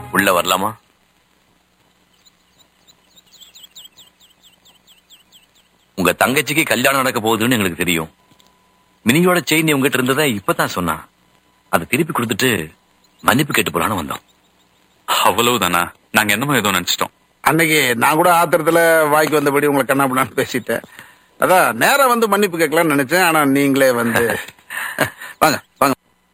உள்ள வரலாமா உங்க தங்கச்சிக்கு கல்யாணம் நடக்க போகுதுன்னு எங்களுக்கு தெரியும் மினியோட செயின் உங்ககிட்ட இருந்ததை இப்பதான் சொன்னான் அதை திருப்பி கொடுத்துட்டு மன்னிப்பு கேட்டு போலான்னு வந்தோம் அவ்வளவுதானா நாங்க என்னமோ ஏதோ நினைச்சிட்டோம் அன்னைக்கு நான் கூட ஆத்திரத்துல வாய்க்கு வந்தபடி உங்களை கண்ணாபுண்ணான்னு பேசிட்டேன் அதான் நேரா வந்து மன்னிப்பு கேட்கலாம்னு நினைச்சேன் ஆனா நீங்களே வந்து வாங்க வாங்க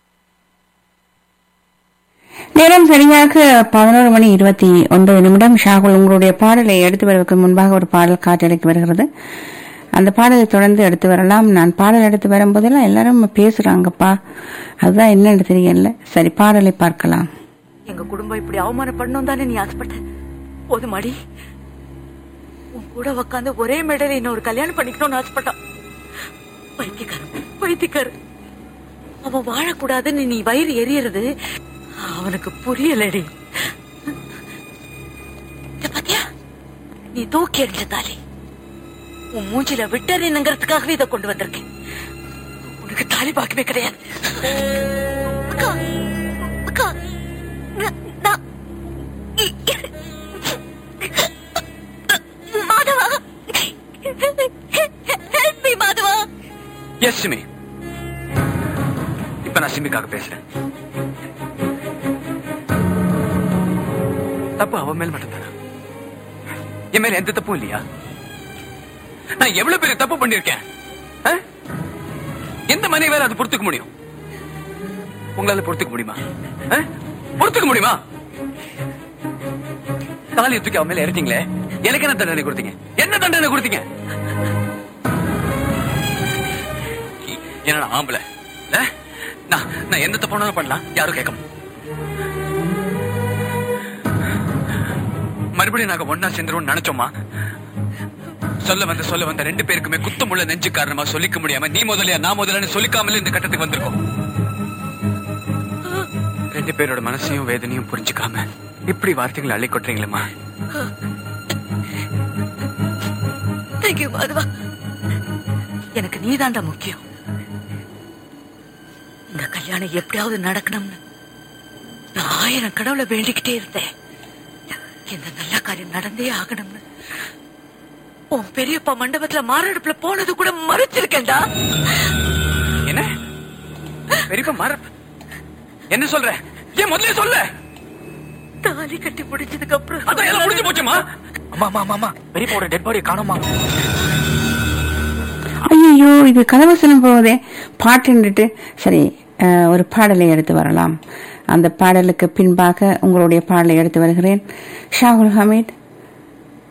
நேரம் சரியாக பதினோரு மணி இருபத்தி ஒன்பது நிமிடம் ஷாகுல் உங்களுடைய பாடலை எடுத்து வருவதற்கு முன்பாக ஒரு பாடல் காற்றடைக்கு வருகிறது அந்த பாடலை தொடர்ந்து எடுத்து வரலாம் நான் பாடல் எடுத்து வரும்போதெல்லாம் எல்லாரும் பேசுறாங்கப்பா அதுதான் என்னன்னு தெரியல சரி பாடலை பார்க்கலாம் எங்க குடும்பம் இப்படி அவமானப்படணும் தானே நீ ஆசைப்பட்ட போதுமாடி உன் கூட உக்காந்து ஒரே மேடையில இன்னொரு கல்யாணம் பண்ணிக்கணும்னு ஆசைப்பட்டான் பைத்தியக்காரன் பைத்தியக்காரன் அவன் வாழக்கூடாதுன்னு நீ வயிறு எரியறது அவனுக்கு புரியலடி இத பாத்தியா நீ தூக்கி எறிஞ்ச தாலி உன் மூஞ்சில விட்டறினுங்கிறதுக்காகவே இதை கொண்டு வந்திருக்கேன் உனக்கு தாலி பாக்கவே கிடையாது அக்கா, அக்கா, நான்- நான்- Madhava Help me, Madhava yes Simi இப்ப நான் சிமிக்காக பேசுறேன் தப்பு அவன் மேல் மட்டும்தானா என் மேல எந்த தப்பும் இல்லையா நான் எவ்வளவு பெரிய தப்பு பண்ணிருக்கேன் ஆ? எந்த மனைவியால அது பொறுத்துக்க முடியும் உங்களால பொறுத்துக்க முடியுமா ஆ? பொறுத்துக்க முடியுமா தாலியை தூக்கி அவன் மேல இறக்கிங்களே எனக்கு என்ன தண்டனை கொடுத்தீங்க என்ன தண்டனை கொடுத்தீங்க என்னடா ஆம்பளை இல்ல? நான் நான் எந்த தப்பு பண்ணலாம் யாரும் கேட்க மாட்டாங்க. மறுபடியும் நாங்க ஒன்னா சேர்ந்துருவோம் நினைச்சோமா சொல்ல வந்த சொல்ல வந்த ரெண்டு பேருக்குமே குத்தமுள்ள நெஞ்சு காரணமா சொல்லிக்க முடியாம நீ முதலியா நான் முதல்ல சொல்லிக்காமலே இந்த கட்டத்துக்கு வந்திருக்கோம் ரெண்டு பேரோட மனசையும் வேதனையும் புரிஞ்சுக்காம இப்படி வார்த்தைகளை அள்ளி கொட்டுறீங்களேம்மா தேங்க்யூ மாதவா எனக்கு நீதாண்டா முக்கியம் இந்த கல்யாணம் எப்படியாவது நடக்கணும்னு நான் ஆயிரம் கடவுளை வேண்டிக்கிட்டே இருந்தேன் இந்த நல்ல காரியம் நடந்தே ஆகணும்னு உன் பெரியப்பா மண்டபத்துல மாரடைப்புல போனது கூட மறைச்சிருக்கேன்டா என்ன பெரியப்பா மாற என்ன சொல்ற ஏன் முதல்ல சொல்ல தாலி கட்டி முடிச்சதுக்கு அப்புறம் அதான் எல்லாம் முடிஞ்சு போச்சுமா அம்மா அம்மா அம்மா, அம்மா பெரியப்பாவோட டெட் பாடி காணுமா ஐயோ இது கதவசனம் போவதே பாட்டுன்னுட்டு சரி அஹ், ஒரு பாடலை எடுத்து வரலாம் அந்த பாடலுக்கு பின்பாக உங்களுடைய பாடலை எடுத்து வருகிறேன் ஷாகுல் ஹமீத்